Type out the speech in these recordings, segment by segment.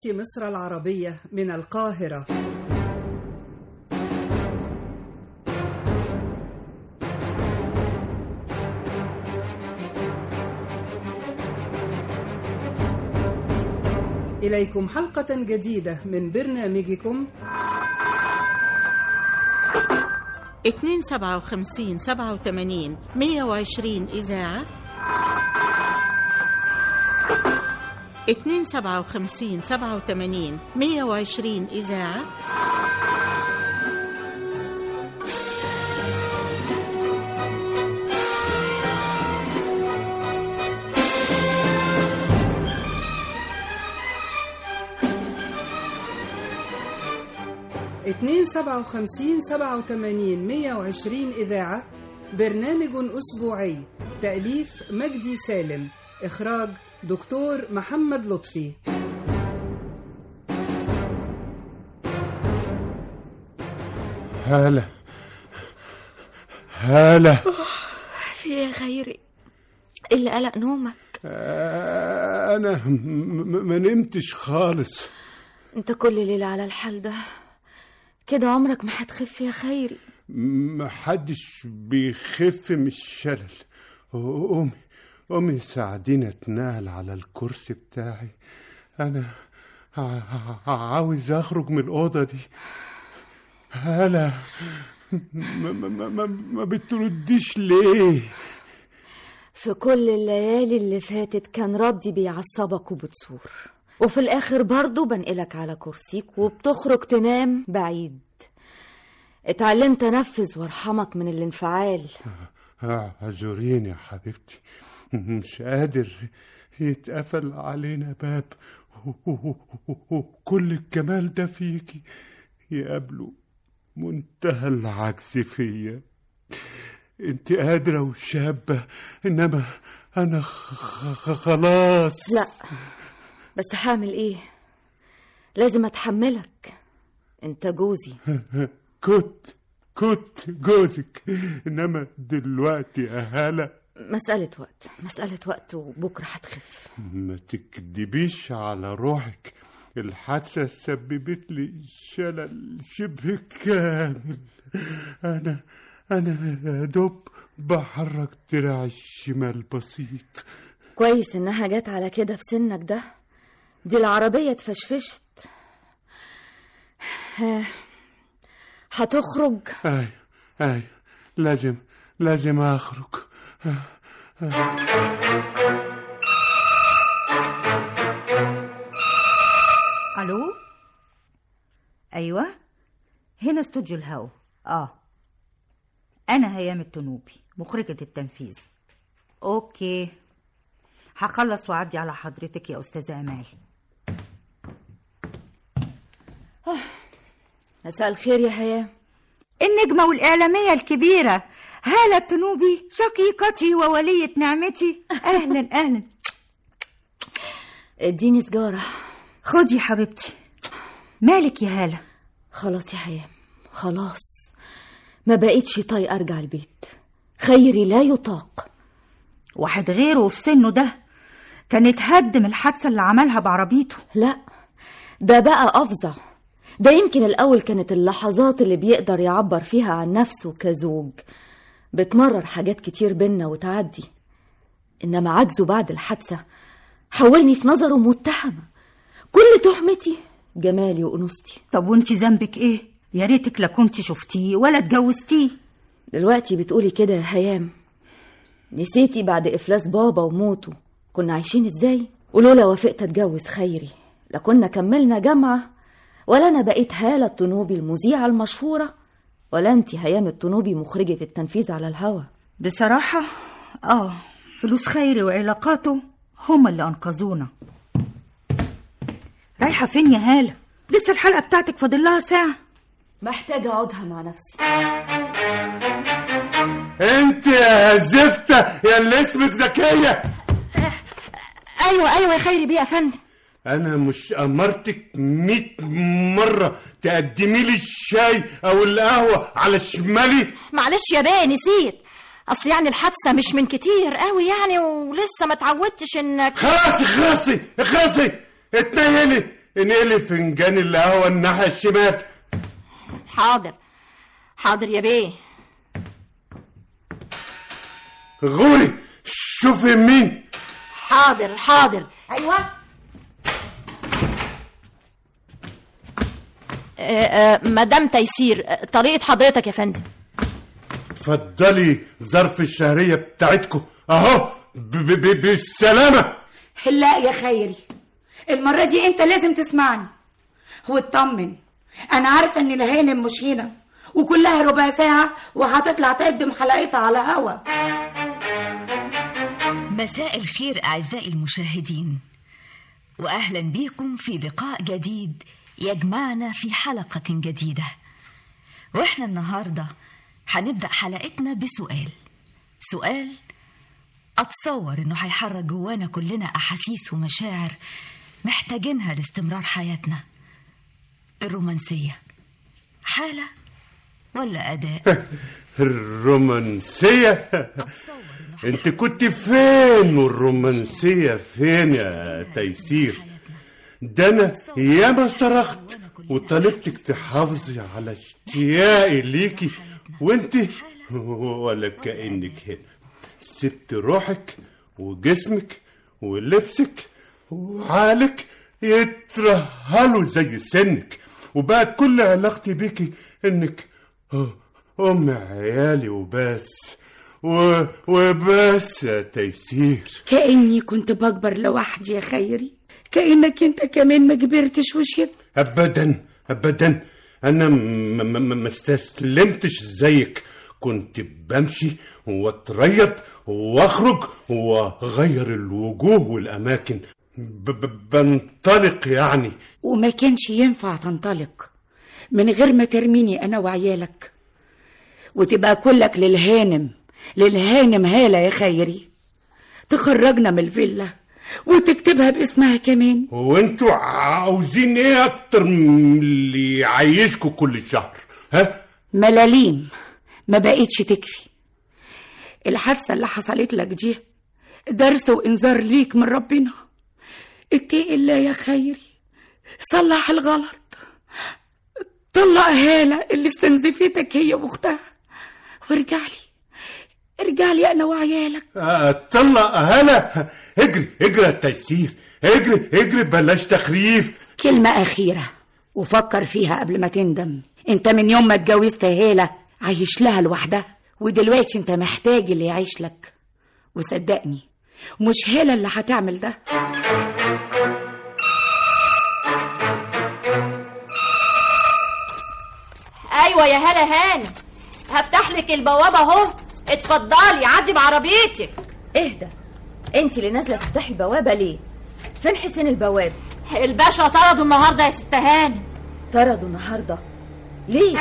مصر العربية من القاهرة إليكم حلقة جديدة من برنامجكم 257 87 120 إذاعة 257 87 120 إذاعة اتنين سبعة وخمسين سبعة وتمانين مية وعشرين إذاعة برنامج أسبوعي تأليف مجدي سالم إخراج دكتور محمد لطفي هالة هالة في ايه يا خيري اللي قلق نومك آه، أنا م- م- ما نمتش خالص انت كل ليلة على الحال ده كده عمرك ما هتخف يا خيري ما حدش بيخف من الشلل قومي قومي ساعديني اتنقل على الكرسي بتاعي أنا ع- ع- عاوز أخرج من الأوضة دي هلا ما, ما, ما, ما, ما بترديش ليه في كل الليالي اللي فاتت كان ردي بيعصبك وبتصور وفي الاخر برضه بنقلك على كرسيك وبتخرج تنام بعيد اتعلمت انفذ وارحمك من الانفعال اعذريني يا حبيبتي مش قادر يتقفل علينا باب وكل الجمال ده فيكي يقابله منتهى العجز فيا انت قادرة وشابة انما انا خ- خ- خلاص لا بس هعمل ايه لازم اتحملك انت جوزي كنت كنت جوزك انما دلوقتي يا هلا مسألة وقت مسألة وقت وبكرة هتخف ما تكدبيش على روحك الحادثة سببت لي شلل شبه كامل أنا أنا يا دوب بحرك دراعي الشمال بسيط كويس انها جت على كده في سنك ده دي العربية اتفشفشت ها، هتخرج أي أي لازم لازم أخرج الو ايوه هنا استوديو الهوا اه انا هيام التنوبي مخرجة التنفيذ اوكي هخلص واعدي على حضرتك يا استاذة امال مساء الخير يا هيام النجمة والإعلامية الكبيرة هالة التنوبي شقيقتي وولية نعمتي أهلا أهلا اديني سجارة خدي يا حبيبتي مالك يا هالة خلاص يا هيام خلاص ما بقيتش طايقة ارجع البيت خيري لا يطاق واحد غيره في سنه ده كان اتهدم الحادثة اللي عملها بعربيته لا ده بقى أفظع ده يمكن الأول كانت اللحظات اللي بيقدر يعبر فيها عن نفسه كزوج بتمرر حاجات كتير بينا وتعدي إنما عجزه بعد الحادثة حولني في نظره متهمة كل تهمتي جمالي وأنوثتي طب وانت ذنبك ايه يا ريتك لا كنت شفتيه ولا اتجوزتيه دلوقتي بتقولي كده يا هيام نسيتي بعد إفلاس بابا وموته كنا عايشين إزاي ولولا وافقت أتجوز خيري لكنا كملنا جامعة ولا أنا بقيت هالة الطنوبي المذيعة المشهورة ولا أنت هيام الطنوبي مخرجة التنفيذ على الهوا بصراحة اه فلوس خيري وعلاقاته هما اللي أنقذونا رايحة فين يا هالة لسه الحلقة بتاعتك فاضل لها ساعة محتاجة أقعدها مع نفسي انت يا زفتة يا اللي اسمك زكية أيوة أيوة يا خيري بيه يا فندم انا مش امرتك مئة مرة تقدمي لي الشاي او القهوة على شمالي معلش يا بيه نسيت اصل يعني الحادثه مش من كتير قوي يعني ولسه ما اتعودتش انك خلاص اخلصي اخلصي اتنيلي انقلي فنجان القهوة الناحية الشمال حاضر حاضر يا بيه غوري شوفي مين حاضر حاضر ايوه آه، آه، مدام تيسير آه، طريقة حضرتك يا فندم اتفضلي ظرف الشهرية بتاعتكم اهو ب- ب- ب- بالسلامة لا يا خيري المرة دي انت لازم تسمعني واطمن انا عارفة ان الهانم مش هنا وكلها ربع ساعة وهتطلع تقدم حلقتها على هوا مساء الخير أعزائي المشاهدين وأهلا بكم في لقاء جديد يجمعنا في حلقة جديدة وإحنا النهاردة هنبدأ حلقتنا بسؤال سؤال أتصور إنه هيحرك جوانا كلنا أحاسيس ومشاعر محتاجينها لاستمرار حياتنا الرومانسية حالة ولا أداء الرومانسية انت كنت فين والرومانسية فين يا تيسير ده انا ياما صرخت وطلبتك تحافظي على اشتياقي ليكي وانت ولا كأنك هنا سبت روحك وجسمك ولبسك وعقلك يترهلوا زي سنك وبقت كل علاقتي بيكي انك ام عيالي وبس و... وبس يا تيسير كأني كنت بكبر لوحدي يا خيري كأنك انت كمان ما كبرتش وشبت ابدا ابدا انا م- م- م- ما استسلمتش زيك كنت بمشي واتريض واخرج واغير الوجوه والاماكن ب- ب- بنطلق يعني وما كانش ينفع تنطلق من غير ما ترميني انا وعيالك وتبقى كلك للهانم للهانم هالة يا خيري تخرجنا من الفيلا وتكتبها باسمها كمان وانتوا عاوزين ايه اكتر من اللي يعيشكوا كل شهر ها ملاليم ما بقتش تكفي الحادثة اللي حصلت لك دي درس وإنذار ليك من ربنا اتقي الله يا خيري صلح الغلط طلق هالة اللي استنزفتك هي واختها وارجع لي ارجع لي انا وعيالك آه، طلق هلا اجري اجري يا تيسير اجري اجري بلاش تخريف كلمة أخيرة وفكر فيها قبل ما تندم انت من يوم ما اتجوزت هالة عايش لها لوحدها ودلوقتي انت محتاج اللي يعيش لك وصدقني مش هالة اللي هتعمل ده ايوه يا هلا هانم هفتح لك البوابه اهو اتفضلي عدي بعربيتك اهدى انت اللي نازله تفتحي البوابه ليه فين حسين البواب الباشا طرده النهارده يا ست هانم طردوا النهارده ليه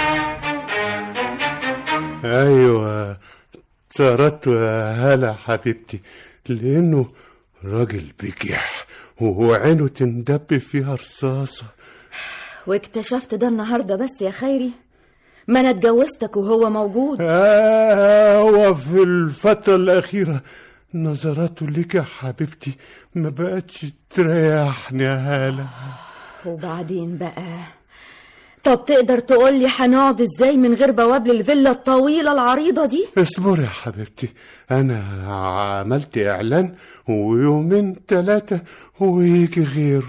ايوه طردت يا هلا حبيبتي لانه راجل بجح وعينه تندب فيها رصاصه واكتشفت ده النهارده بس يا خيري ما انا اتجوزتك وهو موجود آه هو في الفترة الأخيرة نظراته لك يا حبيبتي ما بقتش تريحني يا هالة وبعدين بقى طب تقدر تقول لي هنقعد ازاي من غير بواب للفيلا الطويله العريضه دي اصبر يا حبيبتي أنا عملت إعلان ويومين ثلاثة ويجي غيره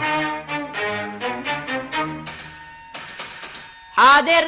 حاضر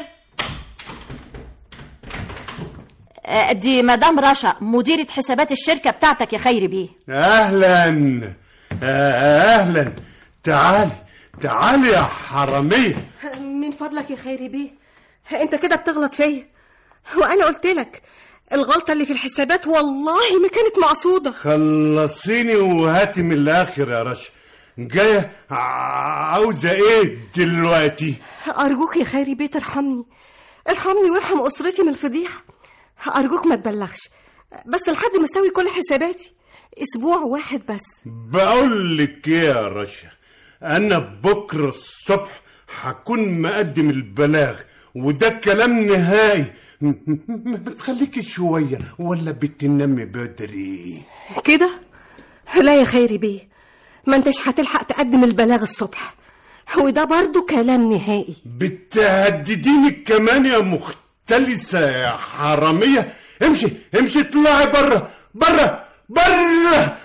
آه، دي مدام رشا مديرة حسابات الشركة بتاعتك يا خيري بيه أهلا آه، أهلا تعالي تعالي يا حرامية من فضلك يا خيري بيه انت كده بتغلط فيا وانا قلت لك الغلطة اللي في الحسابات والله ما كانت مقصودة خلصيني وهاتي من الآخر يا رشا جاية عاوزة إيه دلوقتي؟ أرجوك يا خيري بيه ترحمني ارحمني وارحم أسرتي من الفضيحة أرجوك ما تبلغش بس لحد ما أسوي كل حساباتي أسبوع واحد بس بقول لك ايه يا رشا انا بكره الصبح هكون مقدم البلاغ وده كلام نهائي م- م- ما بتخليكي شويه ولا بتنامي بدري كده لا يا خيري بيه ما انتش هتلحق تقدم البلاغ الصبح وده برضو كلام نهائي بتهدديني كمان يا مختلسة يا حرامية امشي امشي اطلعي بره بره بره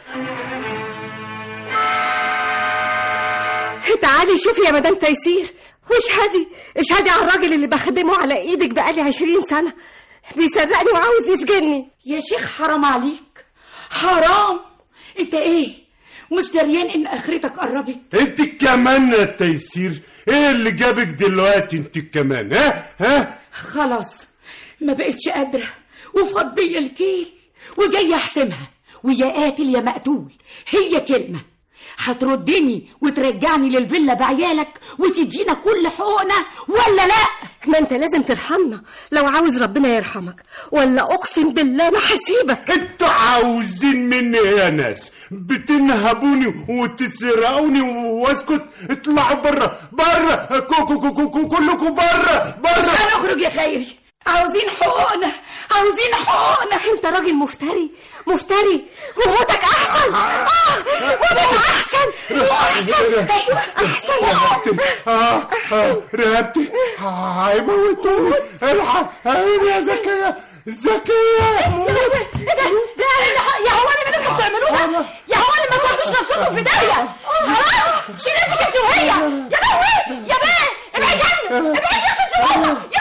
تعالي شوفي يا مدام تيسير واشهدي اشهدي على الراجل اللي بخدمه على ايدك بقالي عشرين سنة بيسرقني وعاوز يسجني يا شيخ حرام عليك حرام انت ايه مش دريان ان اخرتك قربت انت كمان يا تيسير ايه اللي جابك دلوقتي انت كمان ها ها خلاص ما بقتش قادرة وفاض بيا الكيل وجاي احسمها ويا قاتل يا مقتول هي كلمة هتردني وترجعني للفيلا بعيالك وتدينا كل حقوقنا ولا لا ما انت لازم ترحمنا لو عاوز ربنا يرحمك ولا اقسم بالله ما هسيبك انتوا عاوزين مني إيه يا ناس بتنهبوني وتسرقوني واسكت اطلعوا بره بره كوكو كوكو كو كلكم بره مش بره هنخرج يا خيري عاوزين حقوقنا عاوزين حقوقنا انت راجل مفتري مفتري وموتك احسن اه موتك احسن احسن ايوه احسن رقبتي اه اه رقبتي هيموتوني الحق عيني يا زكية زكية ايه ده لا يا هواني من انتوا بتعملوه ده يا هواني ما تودوش نفسكم في داهيه حرام شيل ايدك انت وهي يا لهوي يا بيه ابعد عني ابعد يا اختي انت وهو يا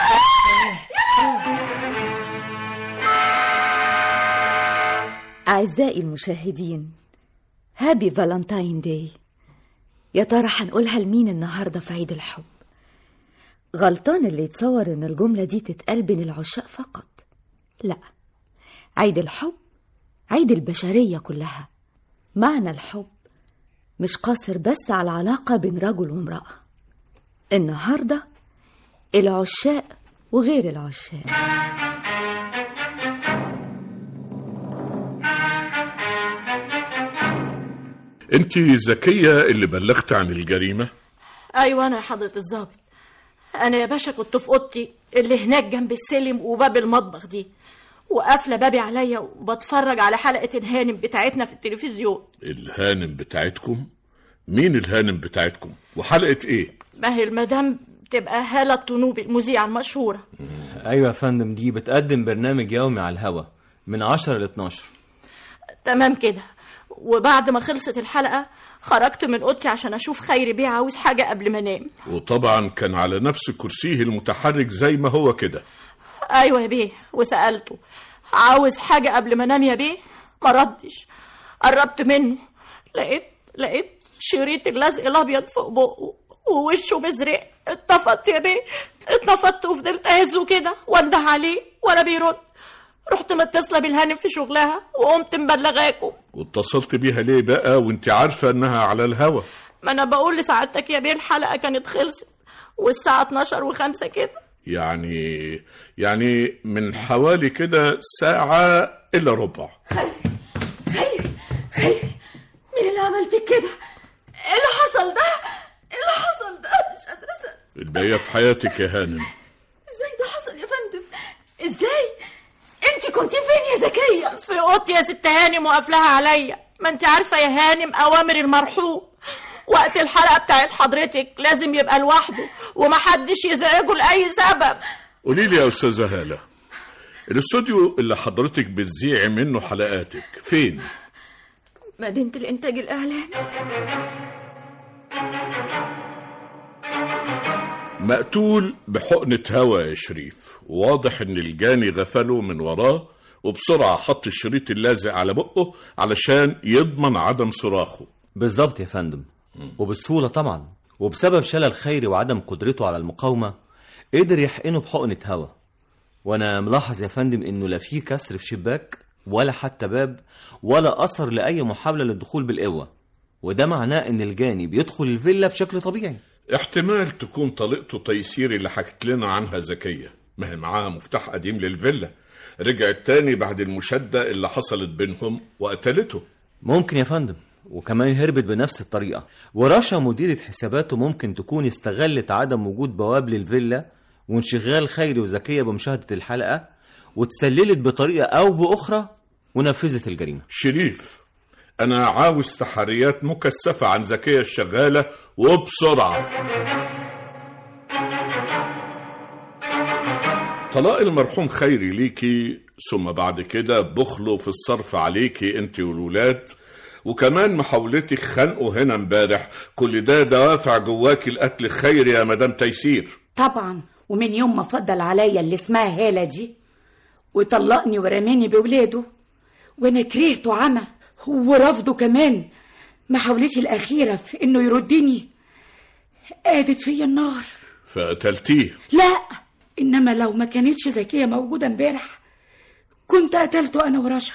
أعزائي المشاهدين هابي فالنتاين داي يا ترى هنقولها لمين النهاردة في عيد الحب غلطان اللي يتصور إن الجملة دي تتقال بين العشاق فقط لا عيد الحب عيد البشرية كلها معنى الحب مش قاصر بس على علاقة بين رجل وامرأة النهاردة العشاق وغير العشاق انت ذكية اللي بلغت عن الجريمة ايوه انا يا حضره الظابط انا يا باشا كنت في اوضتي اللي هناك جنب السلم وباب المطبخ دي وقافله بابي عليا وبتفرج على حلقه الهانم بتاعتنا في التلفزيون الهانم بتاعتكم مين الهانم بتاعتكم وحلقة ايه ما هي المدام تبقى هالة الطنوبي المذيعة المشهورة ايوه يا فندم دي بتقدم برنامج يومي على الهوا من 10 ل 12 تمام كده وبعد ما خلصت الحلقة خرجت من أوضتي عشان أشوف خيري بيه عاوز حاجة قبل ما أنام وطبعا كان على نفس كرسيه المتحرك زي ما هو كده أيوة يا بيه وسألته عاوز حاجة قبل ما أنام يا بيه ما ردش قربت منه لقيت لقيت شريط اللزق الأبيض فوق بقه ووشه مزرق اتنفضت يا بيه اتنفضت وفضلت أهزه كده وانده عليه ولا بيرد رحت متصلة بالهانم في شغلها وقمت مبلغاكم واتصلت بيها ليه بقى وانت عارفة انها على الهوا ما انا بقول لسعادتك يا بيه الحلقة كانت خلصت والساعة 12 وخمسة كده يعني يعني من حوالي كده ساعة إلا ربع خير خير مين اللي عمل فيك كده ايه اللي حصل ده ايه اللي حصل ده مش قادرة أصدق. الباقية في حياتك يا هانم ازاي ده حصل يا فندم ازاي انت كنت فين يا زكية في اوضتي يا ست هانم وقافلاها عليا ما انت عارفة يا هانم أوامر المرحوم وقت الحلقة بتاعت حضرتك لازم يبقى لوحده ومحدش يزعجه لأي سبب قولي لي يا أستاذة هالة الاستوديو اللي حضرتك بتذيعي منه حلقاتك فين؟ مدينة الإنتاج الإعلامي مقتول بحقنة هوا يا شريف واضح ان الجاني غفله من وراه وبسرعة حط الشريط اللازق على بقه علشان يضمن عدم صراخه بالظبط يا فندم وبسهولة طبعا وبسبب شلل خيري وعدم قدرته على المقاومة قدر يحقنه بحقنة هوا وانا ملاحظ يا فندم انه لا في كسر في شباك ولا حتى باب ولا اثر لاي محاولة للدخول بالقوة وده معناه ان الجاني بيدخل الفيلا بشكل طبيعي احتمال تكون طليقته تيسير اللي حكت لنا عنها زكية ما هي معاها مفتاح قديم للفيلا رجعت تاني بعد المشادة اللي حصلت بينهم وقتلته ممكن يا فندم وكمان هربت بنفس الطريقة ورشا مديرة حساباته ممكن تكون استغلت عدم وجود بواب للفيلا وانشغال خيري وزكية بمشاهدة الحلقة وتسللت بطريقة أو بأخرى ونفذت الجريمة شريف أنا عاوز تحريات مكثفة عن زكية الشغالة وبسرعة طلاق المرحوم خيري ليكي ثم بعد كده بخله في الصرف عليكي انت والولاد وكمان محاولتك خنقه هنا امبارح كل ده دوافع جواكي القتل خيري يا مدام تيسير طبعا ومن يوم ما فضل عليا اللي اسمها هالة دي وطلقني ورماني بولاده وانا كرهته عمى ورفضه كمان محاولتي الأخيرة في إنه يردني قادت فيا النار فقتلتيه لا إنما لو ما كانتش زكية موجودة امبارح كنت قتلته أنا ورشا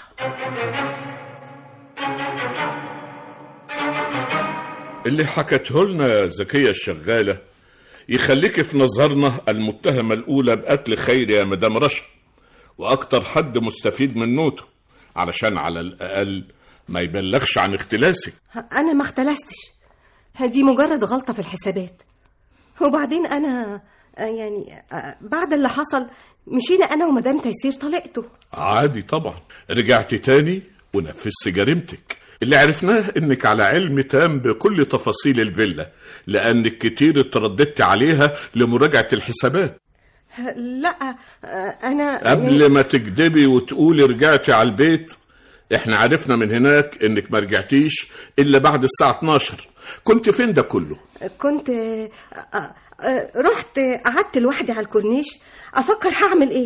اللي حكته لنا زكية الشغالة يخليك في نظرنا المتهمة الأولى بقتل خيري يا مدام رشا وأكتر حد مستفيد من نوته علشان على الأقل ما يبلغش عن اختلاسك انا ما اختلستش دي مجرد غلطه في الحسابات وبعدين انا آه، يعني آه، بعد اللي حصل مشينا انا ومدام تيسير طلقته عادي طبعا رجعت تاني ونفذت جريمتك اللي عرفناه انك على علم تام بكل تفاصيل الفيلا لانك كتير اترددت عليها لمراجعة الحسابات لا آه، انا قبل ما تكدبي وتقولي رجعتي على البيت احنا عرفنا من هناك انك ما رجعتيش الا بعد الساعة 12 كنت فين ده كله كنت آه، آه، آه، رحت قعدت لوحدي على الكورنيش افكر هعمل ايه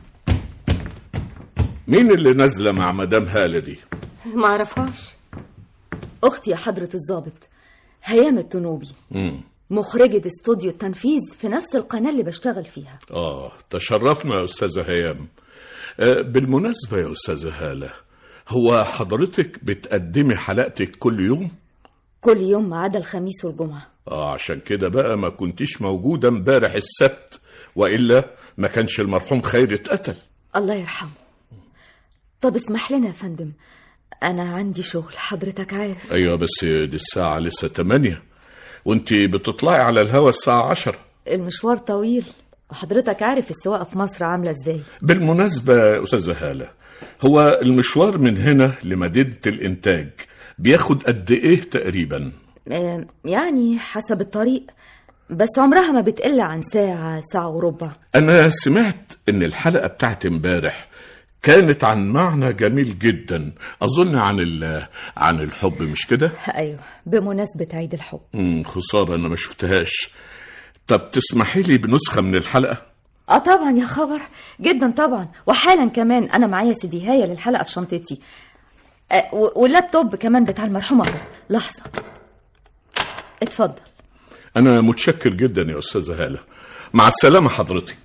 مين اللي نازلة مع مدام هالة دي ما اعرفهاش أختي يا حضرة الضابط هيام التنوبي مم. مخرجة استوديو التنفيذ في نفس القناة اللي بشتغل فيها آه تشرفنا يا أستاذة هيام آه بالمناسبة يا أستاذة هالة هو حضرتك بتقدمي حلقتك كل يوم؟ كل يوم ما عدا الخميس والجمعة آه عشان كده بقى ما كنتيش موجودة امبارح السبت وإلا ما كانش المرحوم خير اتقتل الله يرحمه طب اسمح لنا يا فندم أنا عندي شغل حضرتك عارف أيوة بس دي الساعة لسه تمانية وانت بتطلعي على الهوا الساعة عشرة المشوار طويل وحضرتك عارف السواقة في مصر عاملة ازاي بالمناسبة يا أستاذة هالة هو المشوار من هنا لمدينة الإنتاج بياخد قد إيه تقريبا؟ آه، يعني حسب الطريق بس عمرها ما بتقل عن ساعة ساعة وربع أنا سمعت إن الحلقة بتاعت امبارح كانت عن معنى جميل جدا أظن عن ال- عن الحب مش كده؟ أيوة بمناسبة عيد الحب مم، خسارة أنا ما شفتهاش طب تسمحي لي بنسخة من الحلقة؟ اه طبعا يا خبر جدا طبعا وحالا كمان انا معايا سيديهاية للحلقة في شنطتي آه، و- واللابتوب كمان بتاع المرحومة أهو. لحظة اتفضل أنا متشكر جدا يا أستاذة هالة مع السلامة حضرتك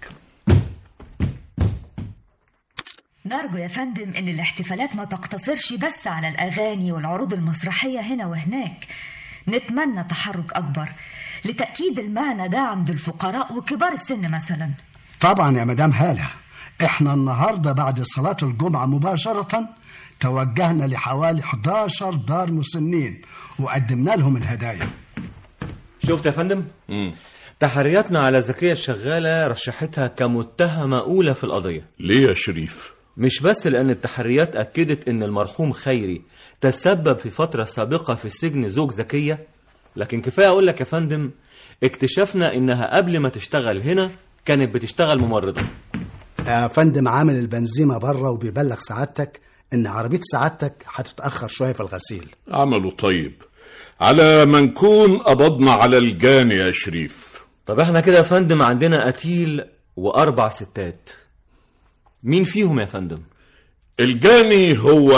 نرجو يا فندم ان الاحتفالات ما تقتصرش بس على الاغاني والعروض المسرحيه هنا وهناك نتمنى تحرك اكبر لتاكيد المعنى ده عند الفقراء وكبار السن مثلا طبعا يا مدام هالة احنا النهاردة بعد صلاة الجمعة مباشرة توجهنا لحوالي 11 دار مسنين وقدمنا لهم الهدايا شفت يا فندم؟ تحرياتنا على زكية الشغالة رشحتها كمتهمة أولى في القضية ليه يا شريف؟ مش بس لأن التحريات أكدت إن المرحوم خيري تسبب في فترة سابقة في السجن زوج زكية لكن كفاية أقول لك يا فندم اكتشفنا إنها قبل ما تشتغل هنا كانت بتشتغل ممرضة يا فندم عامل البنزيمة بره وبيبلغ سعادتك ان عربية سعادتك هتتأخر شوية في الغسيل عمله طيب على ما نكون قبضنا على الجاني يا شريف طب احنا كده يا فندم عندنا قتيل وأربع ستات مين فيهم يا فندم؟ الجاني هو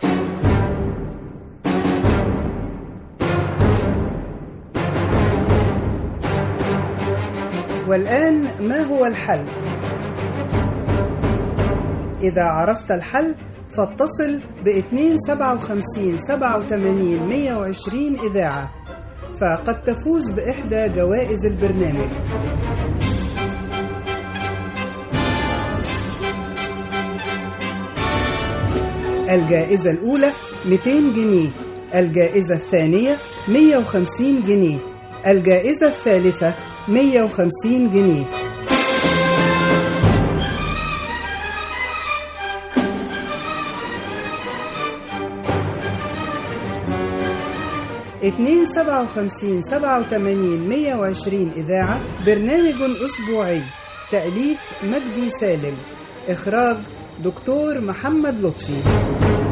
والآن ما هو الحل؟ إذا عرفت الحل فاتصل ب 257 87 120 إذاعة فقد تفوز بإحدى جوائز البرنامج الجائزة الأولى 200 جنيه الجائزة الثانية 150 جنيه الجائزة الثالثة 150 جنيه 257 87 120 إذاعة برنامج أسبوعي تأليف مجدي سالم إخراج دكتور محمد لطفي